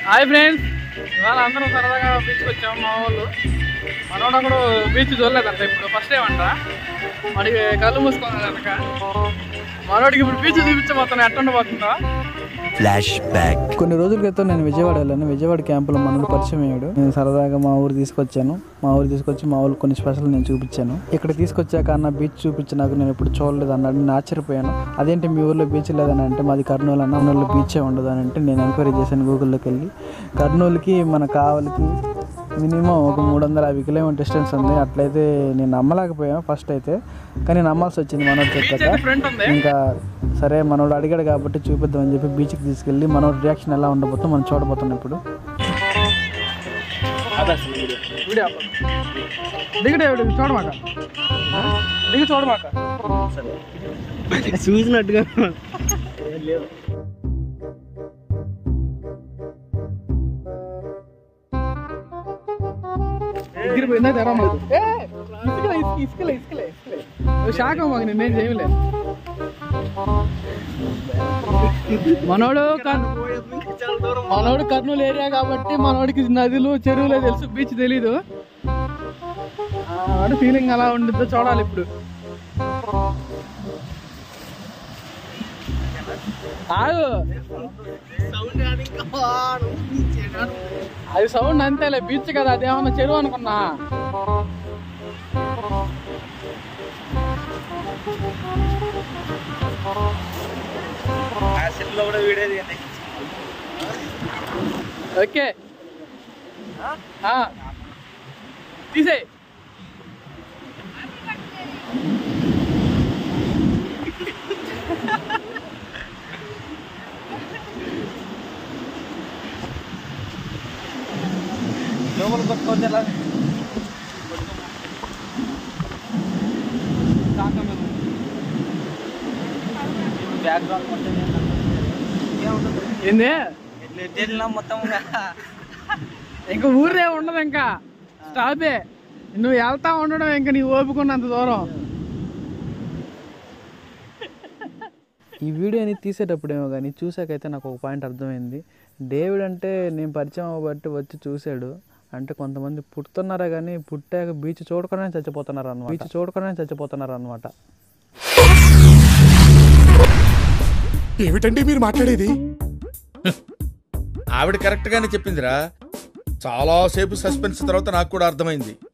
Hi friends ఇవాళ అందరం సరదాగా బీచ్కి వచ్చాము మా వాళ్ళు మనోడు అక్కడ బీచ్ చూడలేదంట ఇప్పుడు ఫస్ట్ టైం అంట వాడికి కళ్ళు మూసుకున్నాడు కనుక మనోడికి ఇప్పుడు బీచ్ చూపించబోతున్నా ఎట్ట ఉండబోతుందో ఫ్లాష్ బ్యాక్ కొన్ని రోజుల క్రితం నేను విజయవాడ వెళ్ళాను విజయవాడ క్యాంపులో మనోడు పరిచయం అయ్యాడు నేను సరదాగా మా ఊరు తీసుకొచ్చాను మా ఊరు తీసుకొచ్చి మా ఊరు కొన్ని స్పెషల్ నేను చూపించాను ఇక్కడ తీసుకొచ్చాక అన్న బీచ్ చూపించి నాకు నేను ఎప్పుడు చూడలేదు అన్నాడు నేను ఆశ్చర్యపోయాను అదేంటి మీ ఊర్లో బీచ్ లేదని అంటే మాది కర్నూలు అన్న కర్నూలులో బీచే ఉండదు అని అంటే నేను ఎంక్వైరీ చేశాను గూగుల్లోకి వెళ్ళి కర్నూలుకి మన కావలికి మినిమం ఒక మూడు వందల యాభై కిలోమీటర్ డిస్టెన్స్ ఉంది అట్లయితే నేను నమ్మలేకపోయాను ఫస్ట్ అయితే కానీ నమ్మాల్సి వచ్చింది మనోడు చెప్పాక ఫ్రంట్ ఉంది ఇంకా సరే మనోడు అడిగాడు కాబట్టి చూపిద్దామని చెప్పి బీచ్కి తీసుకెళ్ళి మనోడు రియాక్షన్ ఎలా ఉండబోతుందో మనం చూడబోతున్నాం ఇప్పుడు వీడియో దిగడే చూడమాక దిగి చూడమాక చూసినట్టుగా దగ్గర పోయిందా తెరా మాకు ఇసుకలే ఇసుక ఇసుకలే ఇసుకలే ఇసుకలే ఓ శాఖ మాకు నేనేం చేయలే మనోడు కర్- మనోడు కర్నూలు ఏరియా కాబట్టి మనోడికి నదులు చెరువులే తెలుసు బీచ్ తెలీదు ఆడు ఫీలింగ్ అలా ఉండిద్దో చూడాలి ఇప్పుడు ఆగు అది సౌండ్ అంతేలే బీచ్ కదా అదేమన్నా చెరువు అనుకున్నా ఆ సెట్లో కూడా వీడియో తీయండి ఓకే ఆ. తీసేయ్ లోపల కొట్టుకోవచ్చు ఎలా బ్యాక్గ్రౌండ్ మొత్తం ఏంది ఎట్లా వెళ్ళినా మొత్తం ఇంకా ఊరే ఉండదు ఇంకా స్టాపే నువ్వు వెళ్తా ఉండడం ఇంకా నీ ఓపుకున్నంత దూరం ఈ వీడియోని తీసేటప్పుడేమో కానీ చూసాకైతే నాకు ఒక పాయింట్ అర్థమైంది డేవిడ్ అంటే నేను పరిచయం అవ్వబట్టి వచ్చి చూశాడు అంటే కొంతమంది పుట్టుతున్నారా కానీ పుట్టాక బీచ్ చూడకుండానే చచ్చిపోతున్నారు అనమాట బీచ్ చూడకుండానే చచ్చిపోతున్నారు అనమాట ఏమిటండి మీరు మాట్లాడేది ఆవిడ కరెక్ట్ గానే చెప్పిందిరా చాలాసేపు సస్పెన్స్ తర్వాత నాకు కూడా అర్థమైంది